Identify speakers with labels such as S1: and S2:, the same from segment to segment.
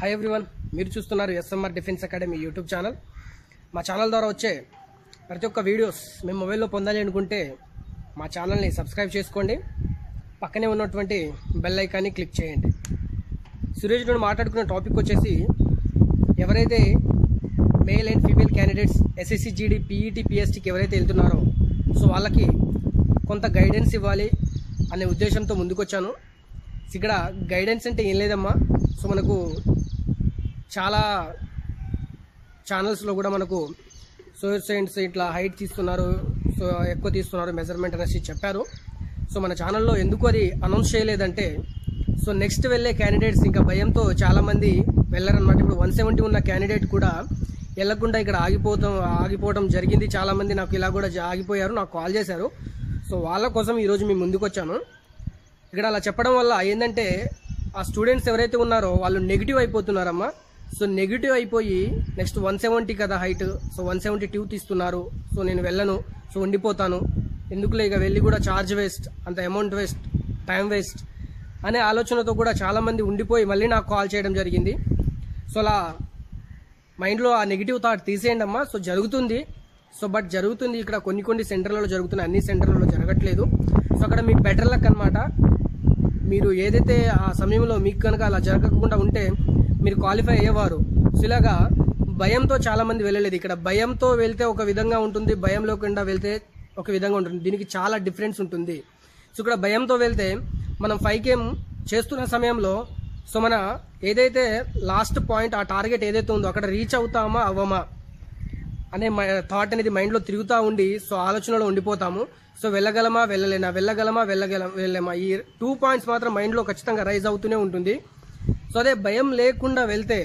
S1: hi everyone మీరు చూస్తున్నారు SMR defence academy YouTube channel మా ఛానల్ ద్వారా వచ్చే ప్రతి ఒక్క వీడియోస్ మేము మొబైల్లో పొందాలి అనుకుంటే మా ఛానల్ని సబ్స్క్రైబ్ చేసుకోండి పక్కనే ఉన్నటువంటి బెల్ ఐకాన్ని క్లిక్ చేయండి సురేష్ నుండి మాట్లాడుకున్న టాపిక్ వచ్చేసి ఎవరైతే male and female candidates SSC GD PET పిఎస్టీకి ఎవరైతే వెళ్తున్నారో సో వాళ్ళకి కొంత గైడెన్స్ ఇవ్వాలి అనే ఉద్దేశంతో ముందుకొచ్చాను ఇక్కడ గైడెన్స్ అంటే ఏం లేదమ్మా సో మనకు చాలా ఛానల్స్లో కూడా మనకు సోర్సెంట్స్ ఇట్లా హైట్ తీస్తున్నారు సో ఎక్కువ తీస్తున్నారు మెజర్మెంట్ అనేసి చెప్పారు సో మన ఛానల్లో ఎందుకు అది అనౌన్స్ చేయలేదంటే సో నెక్స్ట్ వెళ్ళే క్యాండిడేట్స్ ఇంకా భయంతో చాలామంది వెళ్ళరనమాట ఇప్పుడు వన్ సెవెంటీ ఉన్న క్యాండిడేట్ కూడా వెళ్ళకుండా ఇక్కడ ఆగిపోతాం ఆగిపోవడం జరిగింది చాలామంది నాకు ఇలా కూడా జా- ఆగిపోయారు నాకు కాల్ చేశారు సో వాళ్ళ కోసం ఈరోజు మేము ముందుకు వచ్చాను ఇక్కడ అలా చెప్పడం వల్ల ఏంటంటే ఆ స్టూడెంట్స్ ఎవరైతే ఉన్నారో వాళ్ళు నెగిటివ్ అయిపోతున్నారమ్మా సో నెగిటివ్ అయిపోయి నెక్స్ట్ వన్ సెవెంటీ కదా height so one seventy two తీస్తున్నారు సో నేను వెళ్ళను సో ఉండిపోతాను ఎందుకులే ఇక వెళ్ళి కూడా ఛార్జ్ వేస్ట్ అంత అమౌంట్ వేస్ట్ టైం వేస్ట్ అనే ఆలోచనతో కూడా చాలామంది ఉండిపోయి మళ్ళీ నాకు కాల్ చేయడం జరిగింది సో అలా మైండ్లో ఆ నెగిటివ్ థాట్ తీసేయండి అమ్మా సో జరుగుతుంది సో బట్ జరుగుతుంది ఇక్కడ కొన్ని కొన్ని సెంటర్లలో జరుగుతున్నాయి అన్ని సెంటర్లలో జరగట్లేదు సో అక్కడ మీకు బెటర్ లక్ అనమాట మీరు ఏదైతే ఆ సమయంలో మీకు కనుక అలా జరగకుండా ఉంటే మీరు క్వాలిఫై అయ్యేవారు సో ఇలాగా భయంతో చాలా మంది వెళ్ళలేదు ఇక్కడ భయంతో వెళ్తే ఒక విధంగా ఉంటుంది భయం లేకుండా వెళ్తే ఒక విధంగా ఉంటుంది దీనికి చాలా డిఫరెన్స్ ఉంటుంది సో ఇక్కడ భయంతో వెళ్తే మనం ఫైవ్ కేమ్ చేస్తున్న సమయంలో సో మన ఏదైతే లాస్ట్ పాయింట్ ఆ టార్గెట్ ఏదైతే ఉందో అక్కడ రీచ్ అవుతామా అవ్వమా అనే థాట్ అనేది మైండ్లో తిరుగుతూ ఉండి సో ఆలోచనలో ఉండిపోతాము సో వెళ్ళగలమా వెళ్ళలేనా వెళ్ళగలమా వెళ్ళగల వెళ్ళలేమా ఈ టూ పాయింట్స్ మాత్రం మైండ్లో ఖచ్చితంగా రైజ్ అవుతూనే ఉంటుంది సో అదే భయం లేకుండా వెళ్తే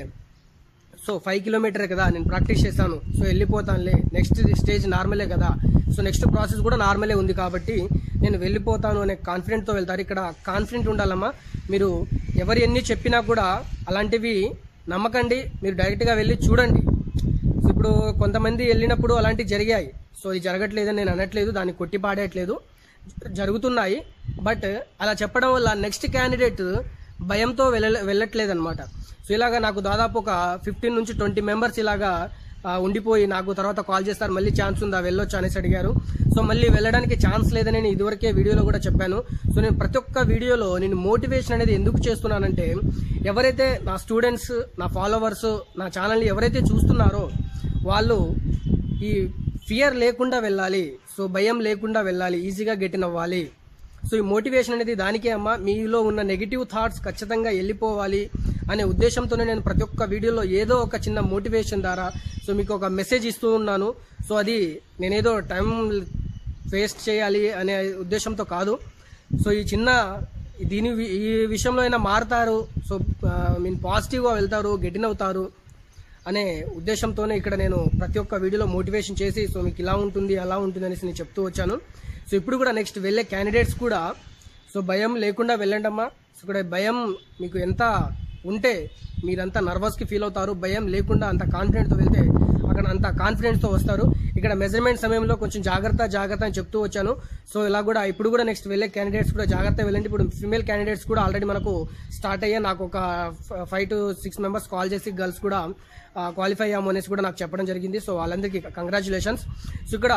S1: సో ఫైవ్ కిలోమీటర్ కదా నేను ప్రాక్టీస్ చేశాను సో వెళ్ళిపోతానులే నెక్స్ట్ స్టేజ్ నార్మలే కదా సో నెక్స్ట్ ప్రాసెస్ కూడా నార్మలే ఉంది కాబట్టి నేను వెళ్ళిపోతాను అనే కాన్ఫిడెంట్తో వెళ్తారు ఇక్కడ కాన్ఫిడెంట్ ఉండాలమ్మా మీరు ఎవరు ఎన్ని చెప్పినా కూడా అలాంటివి నమ్మకండి మీరు డైరెక్ట్గా వెళ్ళి చూడండి సో ఇప్పుడు కొంతమంది వెళ్ళినప్పుడు అలాంటివి జరిగాయి సో ఇది జరగట్లేదని నేను అనట్లేదు దాన్ని కొట్టి పాడేయట్లేదు జరుగుతున్నాయి బట్ అలా చెప్పడం వల్ల నెక్స్ట్ క్యాండిడేట్ భయంతో వెళ్ళ వెళ్ళట్లేదు అనమాట సో ఇలాగా నాకు దాదాపు ఒక ఫిఫ్టీన్ నుంచి ట్వంటీ మెంబర్స్ ఇలాగా ఆ, ఉండిపోయి నాకు తర్వాత కాల్ చేస్తారు మళ్ళీ ఛాన్స్ ఉందా వెళ్ళొచ్చు అనేసి అడిగారు సో మళ్ళీ వెళ్ళడానికి ఛాన్స్ లేదని నేను ఇదివరకే వీడియోలో కూడా చెప్పాను సో నేను ప్రతి ఒక్క వీడియోలో నేను మోటివేషన్ అనేది ఎందుకు చేస్తున్నానంటే ఎవరైతే నా స్టూడెంట్స్ నా ఫాలోవర్స్ నా ఛానల్ని ఎవరైతే చూస్తున్నారో వాళ్ళు ఈ ఫియర్ లేకుండా వెళ్ళాలి సో భయం లేకుండా వెళ్ళాలి ఈజీగా గెటిన్ అవ్వాలి సో ఈ మోటివేషన్ అనేది దానికే అమ్మా మీలో ఉన్న నెగిటివ్ థాట్స్ ఖచ్చితంగా వెళ్ళిపోవాలి అనే ఉద్దేశంతోనే నేను ప్రతి ఒక్క వీడియోలో ఏదో ఒక చిన్న మోటివేషన్ ద్వారా సో మీకు ఒక మెసేజ్ ఇస్తూ ఉన్నాను సో అది నేనేదో టైం వేస్ట్ చేయాలి అనే ఉద్దేశంతో కాదు సో ఈ చిన్న దీని వి- ఈ విషయంలో అయినా మారుతారు సో మీన్ పాజిటివ్గా వెళ్తారు గెటిన్ అవుతారు అనే ఉద్దేశంతోనే ఇక్కడ నేను ప్రతి ఒక్క వీడియోలో మోటివేషన్ చేసి సో మీకు ఇలా ఉంటుంది అలా ఉంటుంది అనేసి నేను చెప్తూ వచ్చాను సో ఇప్పుడు కూడా నెక్స్ట్ వెళ్ళే క్యాండిడేట్స్ కూడా సో భయం లేకుండా వెళ్ళండి అమ్మా సో ఇక్కడ భయం మీకు ఎంత ఉంటే మీరంతా నర్వస్కి ఫీల్ అవుతారు భయం లేకుండా అంత కాన్ఫిడెంట్తో వెళ్తే అక్కడ అంత కాన్ఫిడెన్స్తో వస్తారు ఇక్కడ మెజర్మెంట్ సమయంలో కొంచెం జాగ్రత్త జాగ్రత్త అని చెప్తూ వచ్చాను సో ఇలా కూడా ఇప్పుడు కూడా నెక్స్ట్ వెళ్ళే క్యాండిడేట్స్ కూడా జాగ్రత్త వెళ్ళండి ఇప్పుడు ఫిమేల్ క్యాండిడేట్స్ కూడా ఆల్రెడీ మనకు స్టార్ట్ అయ్యా నాకు ఒక five to six members call చేసి గర్ల్స్ కూడా క్వాలిఫై అయ్యాము అనేసి కూడా నాకు చెప్పడం జరిగింది సో వాళ్ళందరికీ కంగ్రాచులేషన్స్ సో ఇక్కడ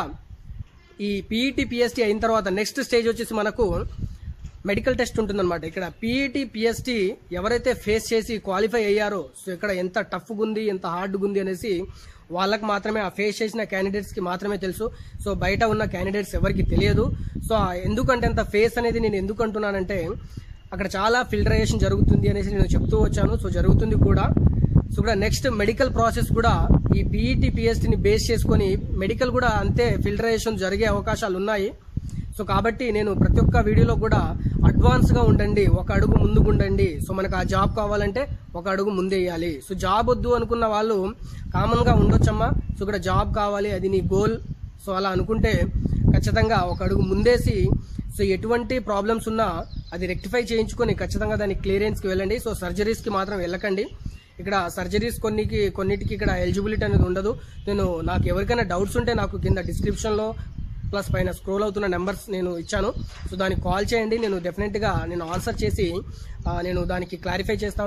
S1: ఈ పీఈటీ పిఎస్టీ అయిన తర్వాత నెక్స్ట్ స్టేజ్ వచ్చేసి మనకు మెడికల్ టెస్ట్ ఉంటుందన్నమాట ఇక్కడ పీఈటీ పిఎస్టీ ఎవరైతే ఫేస్ చేసి క్వాలిఫై అయ్యారో సో ఇక్కడ ఎంత టఫ్గా ఉంది ఎంత హార్డ్గా ఉంది అనేసి వాళ్ళకి మాత్రమే ఆ ఫేస్ చేసిన క్యాండిడేట్స్కి మాత్రమే తెలుసు సో బయట ఉన్న క్యాండిడేట్స్ ఎవరికి తెలియదు సో ఆ ఎందుకంటే అంత ఫేస్ అనేది నేను ఎందుకు అంటున్నానంటే అక్కడ చాలా ఫిల్టరేషన్ జరుగుతుంది అనేసి నేను చెప్తూ వచ్చాను సో జరుగుతుంది కూడా సో ఇక్కడ నెక్స్ట్ మెడికల్ ప్రాసెస్ కూడా ఈ పీఈటీ పిఎస్టీని బేస్ చేసుకొని మెడికల్ కూడా అంతే ఫిల్టరేషన్ జరిగే అవకాశాలు ఉన్నాయి సో కాబట్టి నేను ప్రతి ఒక్క వీడియోలో కూడా అడ్వాన్స్గా ఉండండి ఒక అడుగు ముందుకు ఉండండి సో మనకు ఆ జాబ్ కావాలంటే ఒక అడుగు ముందేయాలి సో జాబ్ వద్దు అనుకున్న వాళ్ళు కామన్గా ఉండొచ్చమ్మా సో ఇక్కడ జాబ్ కావాలి అది నీ గోల్ సో అలా అనుకుంటే ఖచ్చితంగా ఒక అడుగు ముందేసి సో ఎటువంటి ప్రాబ్లమ్స్ ఉన్నా అది రెక్టిఫై చేయించుకొని ఖచ్చితంగా దాని క్లియరెన్స్కి వెళ్ళండి సో సర్జరీస్కి మాత్రం వెళ్ళకండి ఇక్కడ సర్జరీస్ కొన్నికి కొన్నిటికి ఇక్కడ ఎలిజిబిలిటీ అనేది ఉండదు నేను నాకు ఎవరికైనా డౌట్స్ ఉంటే నాకు కింద డిస్క్రిప్షన్లో ప్లస్ పైన స్క్రోల్ అవుతున్న నెంబర్స్ నేను ఇచ్చాను సో దానికి కాల్ చేయండి నేను డెఫినెట్గా నేను ఆన్సర్ చేసి ఆ, నేను దానికి క్లారిఫై చేస్తాను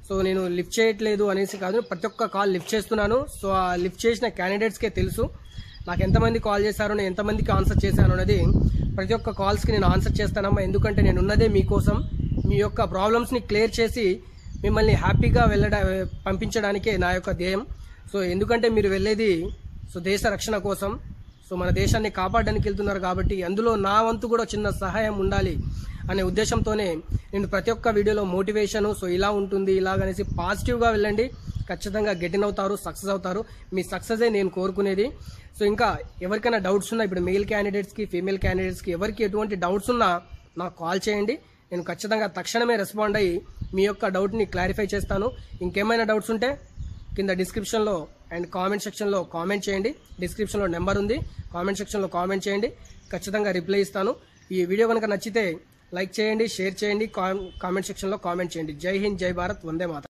S1: సో నేను లిఫ్ట్ చేయట్లేదు అనేసి కాదు ప్రతి ఒక్క కాల్ లిఫ్ట్ చేస్తున్నాను సో ఆ లిఫ్ట్ చేసిన క్యాండిడేట్స్కే తెలుసు నాకు ఎంతమంది కాల్ చేశారో నేను ఎంతమందికి ఆన్సర్ చేశాను అనేది ప్రతి ఒక్క కాల్స్కి నేను ఆన్సర్ చేస్తానమ్మా ఎందుకంటే నేను ఉన్నదే మీకోసం మీ యొక్క ప్రాబ్లమ్స్ని క్లియర్ చేసి మిమ్మల్ని హ్యాపీగా వెళ్ళడా పంపించడానికే నా యొక్క ధ్యేయం సో ఎందుకంటే మీరు వెళ్ళేది సో దేశ రక్షణ కోసం సో మన దేశాన్ని కాపాడడానికి వెళ్తున్నారు కాబట్టి అందులో నా వంతు కూడా చిన్న సహాయం ఉండాలి అనే ఉద్దేశంతోనే నేను ప్రతి ఒక్క వీడియోలో మోటివేషన్ సో ఇలా ఉంటుంది ఇలాగనేసి పాజిటివ్గా వెళ్ళండి ఖచ్చితంగా గెటిన్ అవుతారు సక్సెస్ అవుతారు మీ సక్సెసే నేను కోరుకునేది సో ఇంకా ఎవరికైనా డౌట్స్ ఉన్నా ఇప్పుడు మెయిల్ క్యాండిడేట్స్కి ఫీమేల్ క్యాండిడేట్స్కి ఎవరికి ఎటువంటి డౌట్స్ ఉన్నా నాకు కాల్ చేయండి నేను ఖచ్చితంగా తక్షణమే రెస్పాండ్ అయ్యి మీ యొక్క డౌట్ని క్లారిఫై చేస్తాను ఇంకేమైనా డౌట్స్ ఉంటే కింద డిస్క్రిప్షన్లో అండ్ కామెంట్ సెక్షన్లో కామెంట్ చేయండి డిస్క్రిప్షన్లో నెంబర్ ఉంది కామెంట్ సెక్షన్లో కామెంట్ చేయండి ఖచ్చితంగా రిప్లై ఇస్తాను ఈ వీడియో కనుక నచ్చితే లైక్ చేయండి షేర్ చేయండి కామెంట్ సెక్షన్లో కామెంట్ చేయండి జై హింద్ జై భారత్ వందే మాత